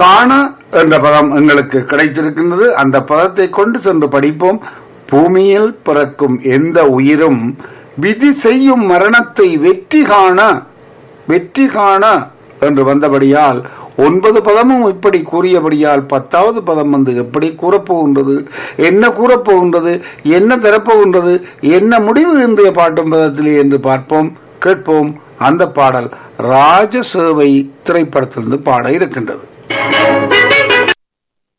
காண என்ற பதம் எங்களுக்கு கிடைத்திருக்கின்றது அந்த பதத்தை கொண்டு சென்று படிப்போம் பூமியில் பிறக்கும் எந்த உயிரும் விதி செய்யும் மரணத்தை வெற்றி காண வெற்றி காண என்று வந்தபடியால் ஒன்பது பதமும் இப்படி கூறியபடியால் பத்தாவது பதம் வந்து எப்படி கூறப்போகின்றது என்ன கூறப்போகின்றது என்ன தரப்போகின்றது என்ன முடிவு இன்றைய பாட்டும் பதத்திலே என்று பார்ப்போம் கேட்போம் அந்த பாடல் ராஜசேவை திரைப்படத்திலிருந்து பாட இருக்கின்றது